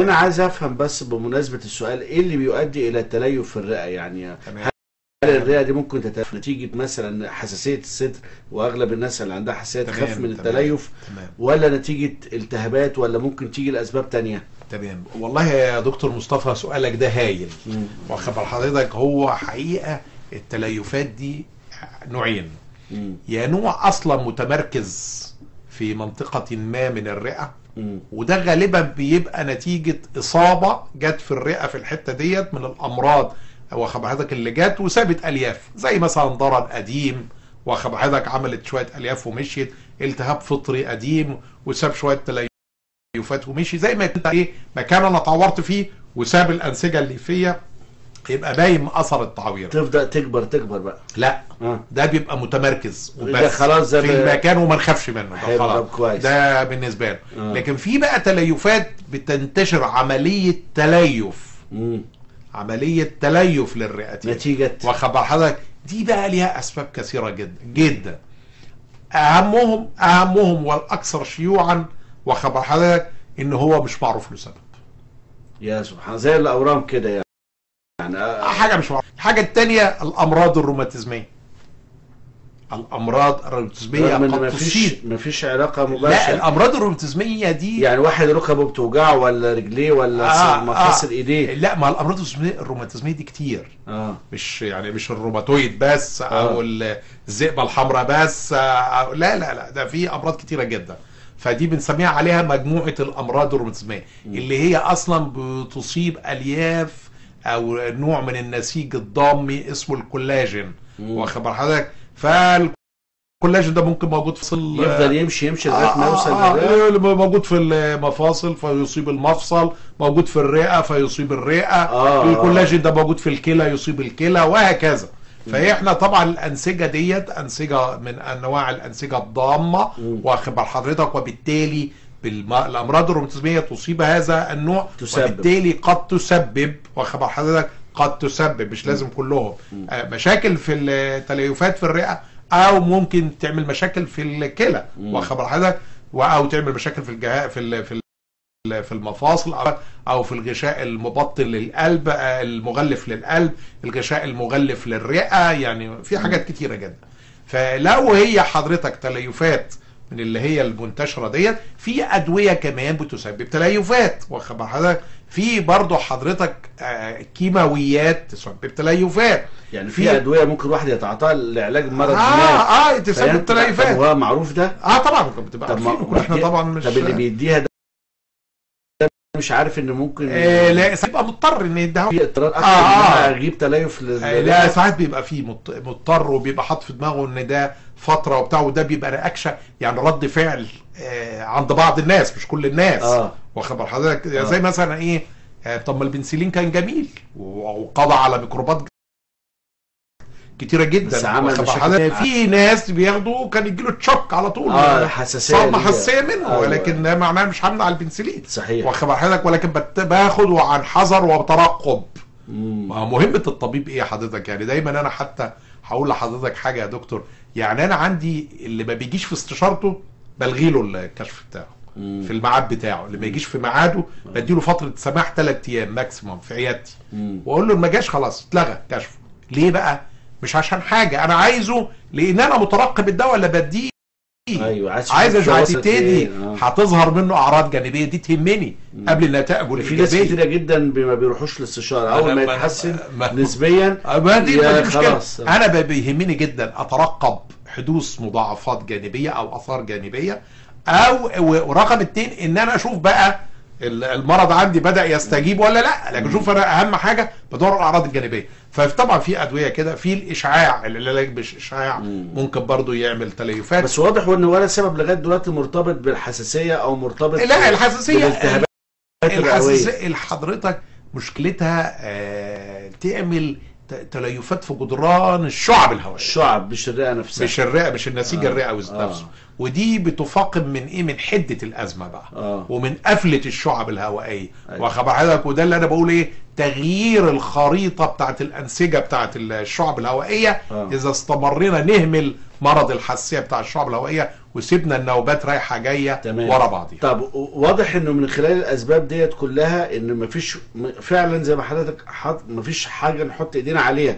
انا عايز افهم بس بمناسبه السؤال ايه اللي بيؤدي الى التليف في الرئه يعني تمام. هل الرئه دي ممكن تتلف نتيجه مثلا حساسيه الصدر واغلب الناس اللي عندها حساسيه تمام، تخاف من تمام. التليف تمام ولا نتيجه التهابات ولا ممكن تيجي لاسباب تانية تمام والله يا دكتور مصطفى سؤالك ده هايل واخد بال حضرتك هو حقيقه التليفات دي نوعين مم. يا نوع اصلا متمركز في منطقه ما من الرئه مم. وده غالبا بيبقى نتيجه اصابه جت في الرئه في الحته ديت من الامراض واخد حضرتك اللي جت وسابت الياف زي مثلا ضرر قديم واخد حضرتك عملت شويه الياف ومشيت التهاب فطري قديم وساب شويه تليفات ومشي زي ما كنت ايه مكان انا اتعورت فيه وساب الانسجه الليفيه يبقى باين اثر التعوير تبدا تكبر تكبر بقى لا اه ده بيبقى متمركز ده وبس خلاص ده في ب- المكان وما نخافش منه ده حلو، خلاص طب كويس. ده بالنسبه له آه. لكن في بقى تليفات بتنتشر عمليه تليف مم. عمليه تليف للرئتين نتيجه واخد بال حضرتك دي بقى ليها اسباب كثيره جدا جدا اهمهم اهمهم والاكثر شيوعا واخد بال حضرتك ان هو مش معروف له سبب يا سبحان زي الاورام كده يعني يعني آه، حاجه مش معروفه الحاجه الثانيه الامراض الروماتيزميه الامراض الروماتيزميه رغم ان قد مفيش تصيب مفيش علاقه لا مباشره الامراض الروماتيزميه دي يعني واحد ركبه بتوجعه ولا رجليه ولا آه، مفاصل آه. ايديه لا ما الامراض الروماتيزمية- الروماتيزميه دي كتير اه مش يعني مش الروماتويد بس آه. او الذئبه الحمراء بس أو لا لا لا ده في امراض كتيره جدا فدي بنسميها عليها مجموعه الامراض الروماتيزميه اللي هي اصلا بتصيب الياف او نوع من النسيج الضامي اسمه الكولاجين مم. واخد بال حضرتك فالكولاجين ده ممكن موجود في ال- يفضل يمشي يمشي لغايه ما يوصل آه، للرئة. آه، اللي موجود في المفاصل فيصيب المفصل موجود في الرئه فيصيب الرئه آه، الكولاجين ده موجود في الكلى يصيب الكلى وهكذا فاحنا طبعا الانسجه ديت انسجه من انواع الانسجه الضامه مم. واخد بال حضرتك وبالتالي بالم... الامراض الروماتيزميه تصيب هذا النوع تسبب. وبالتالي قد تسبب واخد بال حضرتك قد تسبب مش لازم كلهم آه، مشاكل في التليفات في الرئه او ممكن تعمل مشاكل في الكلى مم. واخد بال حضرتك و- او تعمل مشاكل في الجهاز في ال... في ال... في المفاصل أو- او في الغشاء المبطن للقلب آه، المغلف للقلب الغشاء المغلف للرئه يعني في حاجات كتيره جدا فلو هي حضرتك تليفات من اللي هي المنتشره ديت في ادويه كمان بتسبب تليفات واخد بال حضرتك في برضه حضرتك آه، كيماويات تسبب تليفات يعني في- في ادويه ممكن الواحد يتعاطاها لعلاج مرض ما اه اه تسبب فينت- طب تليفات هو معروف ده اه طبعا بتبقى طب ما عارفين واحنا طبعا مش طب اللي بيديها ده مش عارف ان ممكن آه لا يبقى مضطر ان يديها في اضطرار اكتر آه، ان آه. انا اجيب تليف لل- آه، لا ساعات بيبقى فيه مضط- مضطر وبيبقى حاطط في دماغه ان ده فتره وبتاع وده بيبقى رياكشن يعني رد فعل آه، عند بعض الناس مش كل الناس اه واخد بال حضرتك آه. زي مثلا ايه آه، طب ما البنسلين كان جميل و- وقضى على ميكروبات كتيره جدا بس عمل واخد بال مشاكل. حضرتك؟ في ناس بياخدوا كان يجي له تشوك على طول اه حساسيه صدمه دي. حساسيه منه أيوة. ولكن ده معناه مش همنع البنسلين صحيح واخد بال حضرتك ولكن بت- باخد عن حذر وبترقب مم. ما هو مهمة الطبيب ايه يا حضرتك يعني دايما انا حتى هقول لحضرتك حاجة يا دكتور يعني انا عندي اللي ما بيجيش في استشارته بلغي له الكشف بتاعه مم. في الميعاد بتاعه اللي ما يجيش في ميعاده بديله فترة سماح ثلاث ايام ماكسيموم في عيادتي مم. واقول له إن ما جاش خلاص اتلغى كشفه ليه بقى مش عشان حاجة انا عايزه لان انا مترقب الدواء اللي بديه ايوه عايز عايز تشوف اشوف وصلت هتبتدي فين. آه. هتظهر منه اعراض جانبيه دي تهمني قبل النتائج في ناس الايجابيه كتيره جدا بي- ما بيروحوش للاستشاره اول ما أنا- يتحسن ما- نسبيا ما دي ما يا دي مشكله خلاص. انا ب- بيهمني جدا اترقب حدوث مضاعفات جانبيه او اثار جانبيه او و- ورقم اتنين ان انا اشوف بقى ال- المرض عندي بدا يستجيب ولا لا لكن شوف انا اهم حاجه بدور على الاعراض الجانبيه فطبعا في ادويه كده في الاشعاع العلاج بالاشعاع مم. ممكن برضو يعمل تليفات بس واضح ان ولا سبب لغايه دلوقتي مرتبط بالحساسيه او مرتبط لا الحساسيه بالالتهابات الرئويه الحساسيه حضرتك مشكلتها آه تعمل ت- تليفات في جدران الشعب الهوائيه الشعب مش الرئه نفسها مش الرئه مش النسيج آه. الرئوي آه. نفسه ودي بتفاقم من ايه من حده الازمه بقى اه ومن قفله الشعب الهوائيه أيوة. واخد حضرتك وده اللي انا بقول ايه تغيير الخريطه بتاعت الانسجه بتاعت الشعب الهوائيه آه. اذا استمرينا نهمل مرض الحساسيه بتاع الشعب الهوائيه وسيبنا النوبات رايحه جايه تمام. ورا بعضها طب و- واضح انه من خلال الاسباب ديت كلها ان مفيش م- فعلا زي ما حضرتك حط مفيش حاجه نحط ايدينا عليها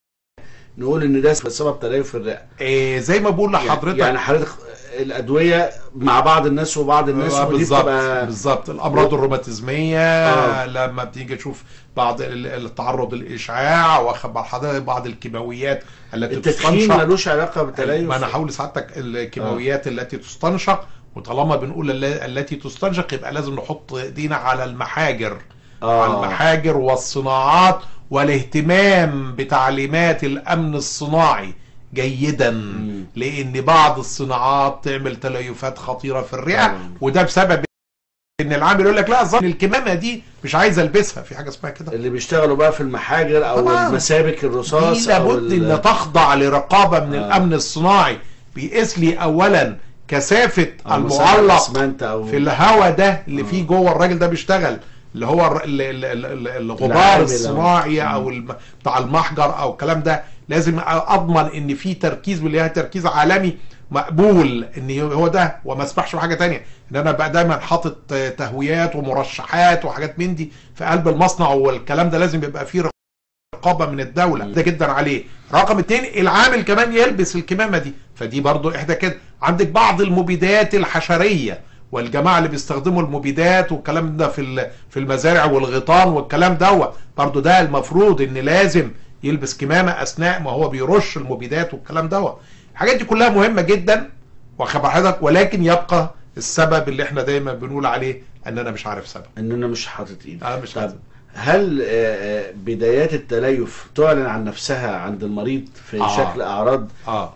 نقول ان ده سبب تليف في الرئه إيه زي ما بقول لحضرتك يعني حضرتك الادويه مع بعض الناس وبعض الناس آه، ودي بالظبط بتبقى بالظبط الامراض الروماتيزميه آه. لما بتيجي تشوف بعض ال- التعرض الاشعاع واخد بال حضرتك بعض الكيماويات التي التدخين تستنشق ملوش علاقه بالتليف ما انا هقول لسعادتك الكيماويات التي تستنشق وطالما بنقول الل- التي تستنشق يبقى لازم نحط ايدينا على المحاجر آه. على المحاجر والصناعات والاهتمام بتعليمات الامن الصناعي جيدا مم. لان بعض الصناعات تعمل تليفات خطيره في الرئه طبعاً. وده بسبب ان العامل يقول لك لا ظن الكمامه دي مش عايز البسها في حاجه اسمها كده اللي بيشتغلوا بقى في المحاجر او طبعاً. المسابك الرصاص دي او لابد ال- ان تخضع لرقابه من آه. الامن الصناعي بيقيس لي اولا كثافه أو مسابق المعلق الأسمنت او في الهواء ده اللي فيه جوه الراجل ده بيشتغل اللي هو الر- ال- ال- ال- ال- الغبار العامل أو- الصناعي او الم- بتاع المحجر او الكلام ده لازم اضمن ان في تركيز واللي هي تركيز عالمي مقبول ان هو ده وما اسمحش بحاجه تانية ان انا بقى دايما حاطط آه، تهويات ومرشحات وحاجات من دي في قلب المصنع والكلام ده لازم يبقى فيه رقابه من الدوله ده جدا عليه رقم اتنين العامل كمان يلبس الكمامه دي فدي برضو احدى كده عندك بعض المبيدات الحشريه والجماعه اللي بيستخدموا المبيدات والكلام ده في ال- في المزارع والغيطان والكلام دوت برضو ده المفروض ان لازم يلبس كمامه اثناء ما هو بيرش المبيدات والكلام دوت الحاجات دي كلها مهمه جدا واخد حضرتك ولكن يبقى السبب اللي احنا دايما بنقول عليه ان انا مش عارف سبب ان انا مش حاطط ايدي اه مش طب عارف هل آه، آه، بدايات التليف تعلن عن نفسها عند المريض في آه. شكل اعراض اه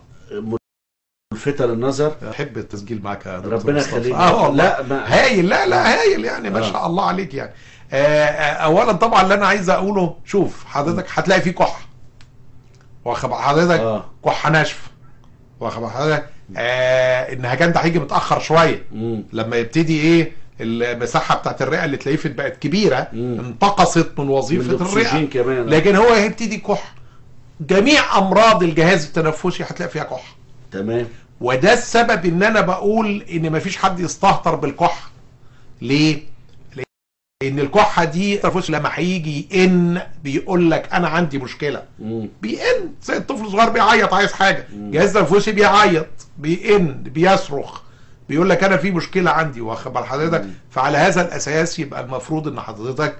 ملفتة للنظر احب التسجيل معاك يا دكتور ربنا مصطفى. يخليك اه والله لا ما هايل لا لا هايل يعني ما آه. شاء الله عليك يعني آه، آه، اولا طبعا اللي انا عايز اقوله شوف حضرتك هتلاقي فيه كحه واخد بال حضرتك اه كحه ناشفه واخد بال حضرتك آه النهجان ده هيجي متاخر شويه مم. لما يبتدي ايه المساحه بتاعت الرئه اللي تلاقيه بقت كبيره مم. انتقصت من من وظيفه الاكسجين الرئه كمان لكن هو هيبتدي كح جميع امراض الجهاز التنفسي هتلاقي فيها كحه تمام وده السبب ان انا بقول ان مفيش حد يستهتر بالكحه ليه لان الكحه دي التنفس لما هيجي يئن بيقول لك انا عندي مشكله مم. بيئن زي الطفل الصغير بيعيط عايز حاجه مم. جهاز تنفسي بيعيط بيئن بيصرخ بيقول لك انا في مشكله عندي واخد بال حضرتك مم. فعلى هذا الاساس يبقى المفروض ان حضرتك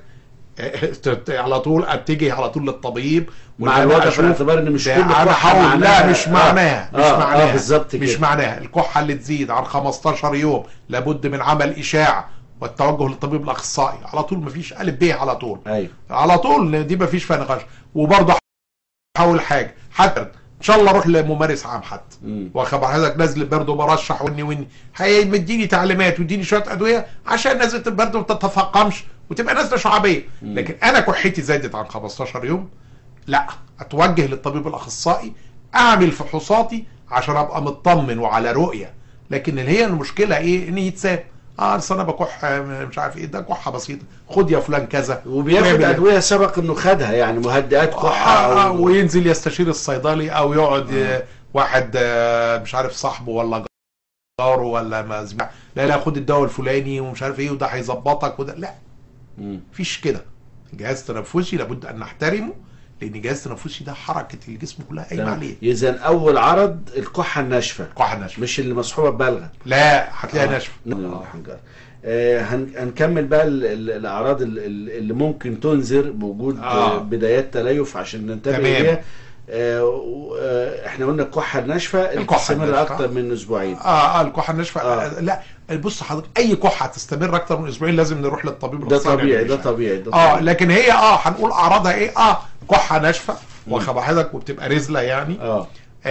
تت- على طول اتجه على طول للطبيب مع وإن أنا الوضع في أشوف الاعتبار ان مش ده كل انا كحة هقول لا معناها- مش آه. معناها مش آه، معناها اه بالظبط مش كده معناها الكحه اللي تزيد عن 15 يوم لابد من عمل اشاعه والتوجه للطبيب الاخصائي على طول مفيش الف ب على طول ايوه على طول دي مفيش فيها نقاش وبرضه حاول حاجه حتى ان شاء الله اروح لممارس عام حتى مم. واخد حضرتك نازل برضه مرشح وني وني هيديني تعليمات ويديني شويه ادويه عشان نازله البرد ما تتفاقمش وتبقى نازله شعبيه مم. لكن انا كحتي زادت عن 15 يوم لا اتوجه للطبيب الاخصائي اعمل فحوصاتي عشان ابقى مطمن وعلى رؤيه لكن اللي هي المشكله ايه ان يتساب اه اصل انا بكح آه، مش عارف ايه ده كحه بسيطه خد يا فلان كذا وبياخد ويعمل- ادويه سبق انه خدها يعني مهدئات كحه آه آه او وينزل يستشير الصيدلي او يقعد آه. آه. واحد آه، مش عارف صاحبه ولا جاره ولا ما زميل. لا لا خد الدواء الفلاني ومش عارف ايه وده هيظبطك وده لا مم. مفيش كده الجهاز التنفسي لابد ان نحترمه لان الجهاز التنفسي ده حركه الجسم كلها قايمه تمام. عليه اذا اول عرض الكحه الناشفه كحه ناشفه مش اللي مصحوبه ببلغه لا هتلاقيها آه. ناشفه نعم، آه. الحنجرة. آه، هن- هنكمل بقى ال- ال- الاعراض ال- ال- اللي ممكن تنذر بوجود آه. آه. بدايات تليف عشان ننتبه تمام. ليها آه، و- آه، احنا قلنا الكحه الناشفه اللي الكحة بتستمر الناشفة. اكتر من اسبوعين اه اه الكحه الناشفه آه. آه. لا بص حضرتك اي كحه هتستمر اكتر من اسبوعين لازم نروح للطبيب ده الأخصائي طبيعي نعمل ده إشعاع. طبيعي ده اه طبيعي. لكن هي اه هنقول اعراضها ايه اه كحه ناشفه واخد حضرتك وبتبقى رزله يعني اه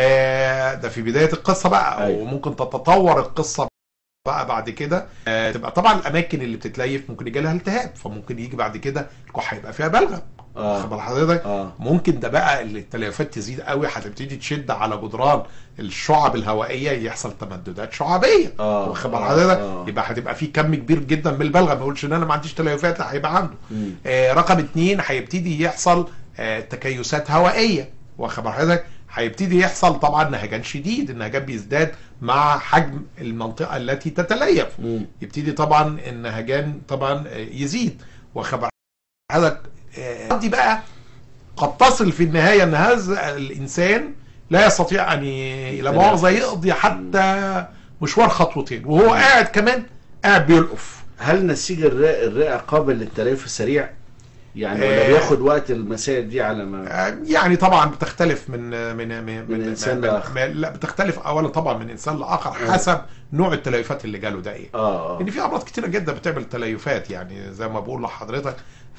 آه ده في بدايه القصه بقى أيوة. وممكن تتطور القصه بقى بعد كده آه تبقى طبعا الاماكن اللي بتتليف ممكن يجي لها التهاب فممكن يجي بعد كده الكحه يبقى فيها بلغم اه واخد بال حضرتك اه ممكن ده بقى اللي التليفات تزيد قوي هتبتدي تشد على جدران الشعب الهوائيه يحصل تمددات شعبيه اه واخد بال آه، حضرتك آه. يبقى هتبقى في كم كبير جدا من البلغم ما يقولش ان انا ما عنديش تليفات لا هيبقى عنده مم. آه، رقم اتنين هيبتدي يحصل آه، تكيسات هوائيه واخد بال حضرتك هيبتدي يحصل طبعا نهجان شديد النهجان بيزداد مع حجم المنطقه التي تتليف مم. يبتدي طبعا النهجان طبعا يزيد وخبر هذا آه، دي بقى قد تصل في النهايه ان هذا الانسان لا يستطيع ان ي- لا مؤاخذه يقضي حتى مشوار خطوتين وهو قاعد كمان قاعد بيلقف هل نسيج الرئه الرئه قابل للتليف السريع؟ يعني ولا آه. بياخد وقت المسائل دي على ما آه، يعني طبعا بتختلف من من من, من إنسان لآخر. من لا بتختلف اولا طبعا من انسان لاخر آه. حسب نوع التليفات اللي جاله ده ايه اه اه ان في امراض كتيره جدا بتعمل تليفات يعني زي ما بقول لحضرتك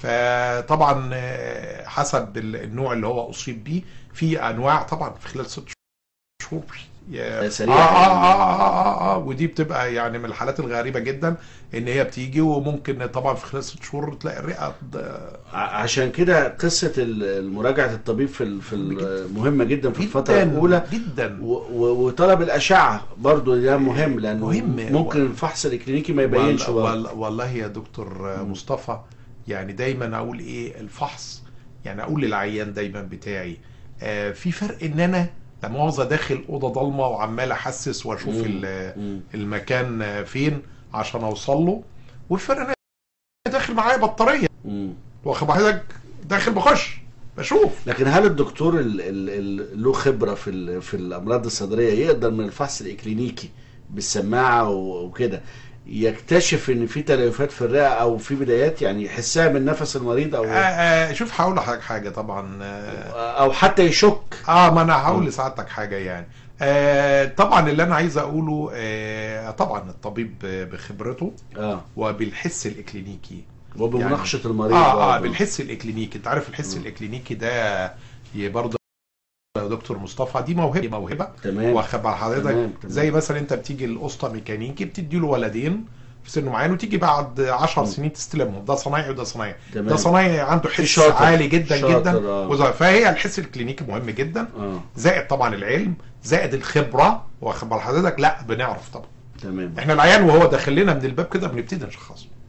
فطبعا آه، حسب ال- النوع اللي هو اصيب بيه في انواع طبعا في خلال ست شهور يا- سريع آه, آه, يعني. آه, آه, آه, اه ودي بتبقى يعني من الحالات الغريبه جدا ان هي بتيجي وممكن طبعا في خلال ست شهور تلاقي الرئه د- ع- عشان كده قصه ال- مراجعه الطبيب في ال- في ال- مهمه جدا في الفتره جداً- الاولى جدا و- و- وطلب الاشعه برضو ده مهم لانه مهم. ممكن الفحص الكلينيكي ما يبينش وال- برضه وال- والله يا دكتور مصطفى يعني دايما اقول ايه الفحص يعني اقول للعيان دايما بتاعي آه في فرق ان انا لا مؤاخذه داخل اوضه ضلمه وعمال احسس واشوف مم. ال- مم. المكان آه، فين عشان اوصل له والفرق ان انا داخل معايا بطاريه مم. واخد بالك داخل بخش بشوف لكن هل الدكتور ال- ال- ال- له خبره في ال- في الامراض الصدريه يقدر من الفحص الاكلينيكي بالسماعه و- وكده يكتشف ان في تليفات في الرئه او في بدايات يعني يحسها من نفس المريض او آه آه شوف هقول لحضرتك حاجه طبعا آه او حتى يشك اه ما انا هقول لسعادتك حاجه يعني آه طبعا اللي انا عايز اقوله آه طبعا الطبيب بخبرته اه وبالحس الاكلينيكي وبمناقشه المريض اه اه برضه. بالحس الاكلينيكي انت عارف الحس الاكلينيكي ده ي- برضه يا دكتور مصطفى دي موهبه موهبه تمام واخد بال حضرتك تمام، تمام. زي مثلا انت بتيجي الاسطى ميكانيكي بتدي له ولدين في سن معين وتيجي بعد 10 سنين تستلمهم ده صنايعي وده صنايعي تمام. ده صنايعي عنده حس شاطر. عالي جدا شاطر، جدا آه. وز- فهي الحس الكلينيكي مهم جدا اه زائد طبعا العلم زائد الخبره واخد بال حضرتك لا بنعرف طبعا تمام احنا العيان وهو داخل لنا من الباب كده بنبتدي نشخصه